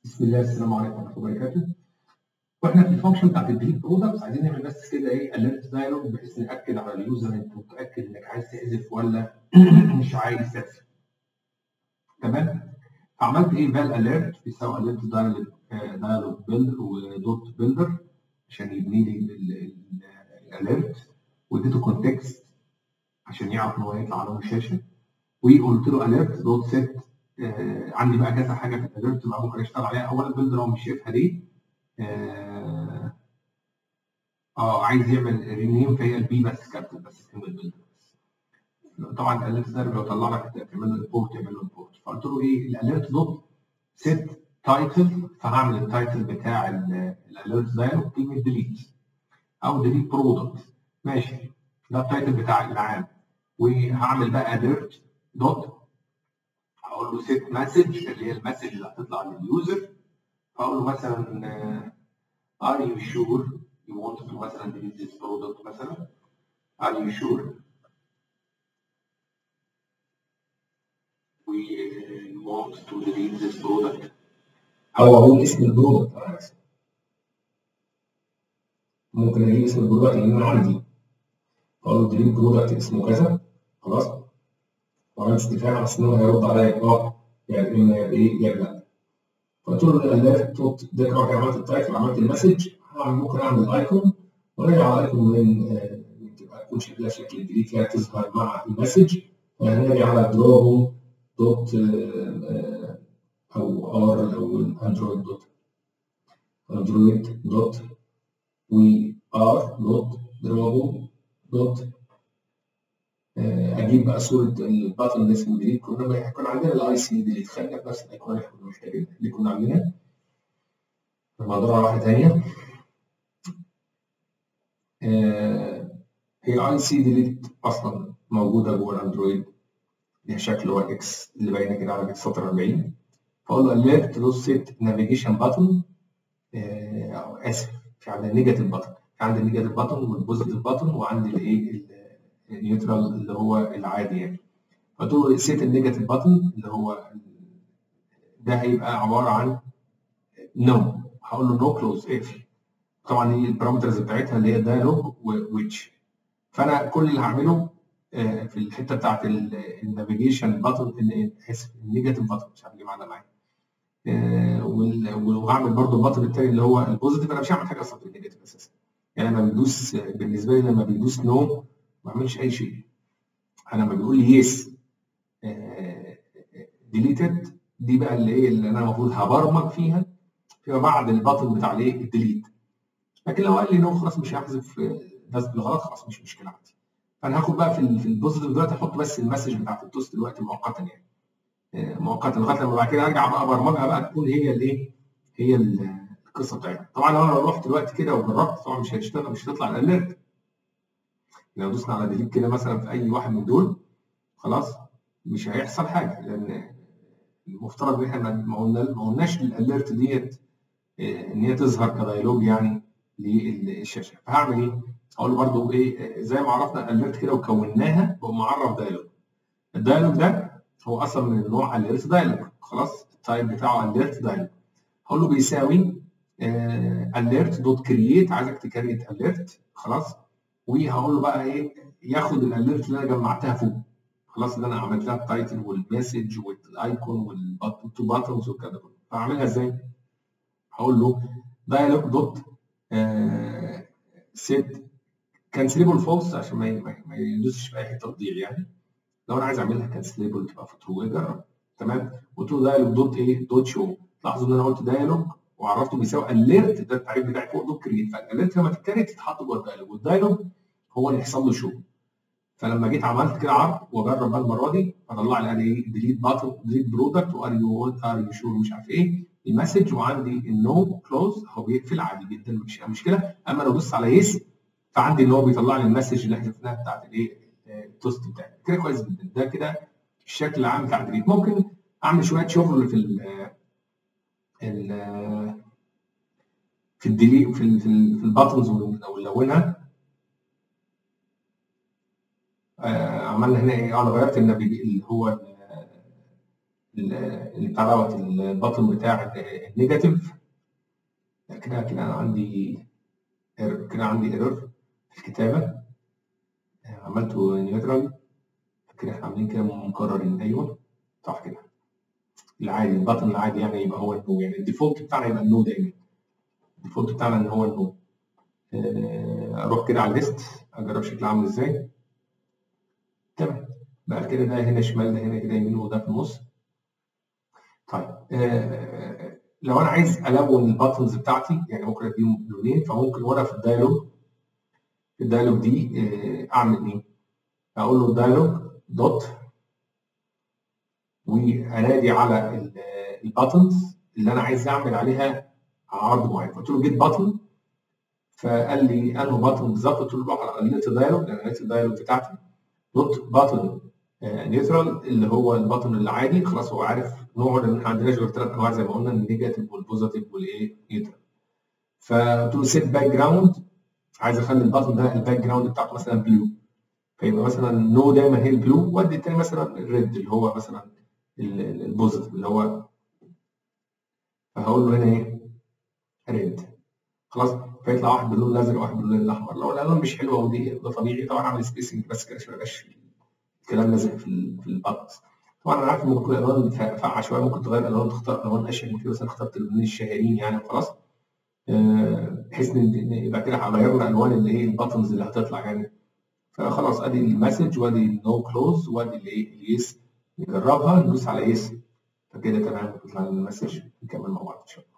بسم الله السلام عليكم ورحمه الله وبركاته واحنا في الفانكشن بتاعت الديليت برودكتس عايزين نعمل بس كده ايه اليرت دايلوج بحيث ناكد على اليوزر انت متاكد انك عايز تحذف ولا مش عايز تحذف تمام فعملت ايه فال اليرت بيساوي اليرت دايلوج بيلدر ودوت بيلدر عشان يبني لي الاليرت واديته كونتكست عشان يعرف ان هو يطلع على الشاشه وقلت له اليرت دوت سيت آه عندي بقى كذا حاجه في الاليرت بقى ممكن اشتغل عليها اولا البيلدر هو مش شايفها دي اه, آه عايز يعمل رينيم فهي البي بس كابتن بس كلمه بيلدر بس طبعا الاليرت ده لو طلع لك تعمل له امبورت تعمل له امبورت فقلت له ايه الاليرت دوت سيت تايتل فهعمل التايتل بتاع الاليرت دايلوج كلمه ديليت او ديليت برودكت ماشي ده التايتل بتاع العام وهعمل بقى اليرت دوت هقول له سيت مسج اللي هي المسج اللي هتطلع لليوزر فاقول له مثلا ار يو شور يو ونت تو مثلا delete this product مثلا ار يو شور we want to delete this product او اقول اسم البرودكت على اسف ممكن اجيب اسم البرودكت لان انا عندي اقول له ديليت برودكت اسمه كذا خلاص وعملت استفهام على ان هو هيرد عليا اه يعني اما ايه يا لا فقلت له الاليرت دوت ده كده عملت التايتل عملت المسج هعمل ممكن اعمل ايكون وارجع على الايكون من تبقى تكون شكلها شكل الديليت هي تظهر مع المسج فهنرجع على دروبل دوت او ار او اندرويد دوت اندرويد دوت وي ار دوت دروبل دوت اجيب بقى صوره الباتن اللي اسمه ديليت كنا كنا عندنا الاي سي ديليت خلينا في نفس الايقونه اللي كنا محتاجينها اللي كنا عاملينها الموضوع على واحده ثانيه هي اي سي ديليت اصلا موجوده جوه الاندرويد ليها شكل هو اكس اللي باينه كده على سطر 40 فاقول له alert to set navigation button اسف في عندنا نيجاتيف باتن في عندي النيجاتيف باتن والبوزيتيف باتن وعندي الايه النيوترال اللي هو العادي يعني فقلت له سيت النيجاتيف باتن اللي هو ده هيبقى عباره عن نو هقول له نو كلوز اقفل طبعا هي البارامترز بتاعتها اللي هي دايلوج وويتش فانا كل اللي هعمله في الحته بتاعت النافيجيشن باتن اسف النيجاتيف باتن مش عارف ليه معانا معايا وهعمل برضو الباتن التاني اللي هو البوزيتيف انا مش هعمل حاجه اصلا في النيجاتيف اساسا يعني لما بيدوس بالنسبه لي لما بيدوس نو ما بعملش اي شيء انا لما بيقول لي يس ديليتد دي بقى اللي ايه اللي انا المفروض هبرمج فيها فيما بعد الباتن بتاع الايه الديليت لكن لو قال لي نو خلاص مش هحذف ده بالغلط خلاص مش مشكله عندي فانا هاخد بقى في في البوزيتيف دلوقتي احط بس المسج بتاعت التوست دلوقتي مؤقتا يعني مؤقتا لغايه لما بعد كده ارجع بقى ابرمجها بقى تكون هي الايه هي القصه بتاعتها طبعا لو انا رحت دلوقتي كده وجربت طبعا مش هيشتغل مش هتطلع الاليرت لو دوسنا على ديليت كده مثلا في اي واحد من دول خلاص مش هيحصل حاجه لان المفترض ان احنا ما قلناش الاليرت ديت ان هي تظهر كدايلوج يعني للشاشه فهعمل ايه؟ هقول له برده ايه زي ما عرفنا الاليرت كده وكوناها بقوم معرف دايلوج الدايلوج ده هو اصلا من النوع اليرت دايلوج خلاص التايب بتاعه اليرت دايلوج هقول له بيساوي اليرت دوت كرييت عايزك تكريت اليرت خلاص وهقول له بقى ايه ياخد الاليرت اللي انا جمعتها فوق خلاص اللي انا عملت لها التايتل والمسج والايكون والتو باتنز والكلام ده كله فاعملها ازاي؟ هقول له دايلوج دوت سيت كانسليبل فولس عشان ما ما يدوسش في اي حته تضيع يعني لو انا عايز اعملها كانسليبل تبقى في ترو جرب تمام قلت له دايلوج دوت ايه دوت شو لاحظوا ان انا قلت دايلوج وعرفته بيساوي اليرت ده التعريف بتاعي فوق دوت كريت فالاليرت لما تتكريت تتحط جوه الدايلوج والدايلوج هو اللي يحصل له شو فلما جيت عملت كده عرض واجرب بقى المره دي فطلع لي قال ايه ديليت باتن ديليت برودكت وار يو ار يو شور مش عارف ايه المسج وعندي النو كلوز هو بيقفل عادي جدا مفيش مشكله اما لو دوست على يس فعندي ان هو بيطلع لي المسج اللي احنا شفناها بتاعت الايه التوست بتاعي كده كويس جدا ده كده الشكل العام بتاع الديليت ممكن اعمل شويه شغل في ال ال في الديليت في ال في, ال في الباتنز ونلونها آه عملنا هنا ايه انا غيرت النبي اللي هو اللي بتاع دوت البطن بتاع النيجاتيف كده كده انا عندي error- كده عندي ايرور في الكتابه عملته نيوترال كده احنا عاملين كده مكررين ايوه صح كده العادي البطن العادي يعني يبقى هو النو يعني الديفولت بتاعنا يبقى النو دايما الديفولت بتاعنا ان هو النو آه، اروح كده على الليست اجرب شكلها عامل ازاي تمام بقى كده ده هنا شمال ده هنا كده يمين وده في النص طيب آه، لو انا عايز الون الباتنز بتاعتي يعني ممكن اديهم لونين فممكن وانا في الدايلوج في الدايلوج دي آه، اعمل ايه؟ اقول له دايلوج دوت وانادي على الباتنز اللي انا عايز اعمل عليها عرض معين قلت له جيت باتن فقال لي انه باتن بالظبط قلت له روح على النت دايلوج لان النت دايلوج بتاعتي دوت باتن نيوترال اللي هو الباتن العادي خلاص هو عارف نوعه لان احنا ما عندناش غير ثلاث انواع زي ما قلنا النيجاتيف والبوزيتيف والايه نيوترال فقلت له سيت باك جراوند عايز اخلي الباتن ده الباك جراوند بتاعته مثلا بلو فيبقى مثلا نو دايما هي البلو وادي التاني مثلا الريد اللي هو مثلا البوزيتيف اللي هو فهقول له هنا ايه ريد خلاص فيطلع واحد باللون الازرق وواحد باللون الاحمر لو الالوان مش حلوه ودي ده طبيعي طبعا اعمل سبيسنج بس كده عشان ما يبقاش الكلام لازق في ال- في البطس طبعا انا عارف ممكن تكون الالوان فا- فاقعه شويه ممكن تغير الالوان تختار الوان اشيك ممكن مثلا اخترت اللونين الشهيرين يعني وخلاص آه، بحيث ان إن يبقى كده غيرنا الوان اللي ايه الباتنز اللي هتطلع يعني فخلاص ادي المسج وادي النو كلوز وادي الايه اليس نجربها ندوس على يس فكده تمام تطلع لنا المسج نكمل مع بعض ان شاء الله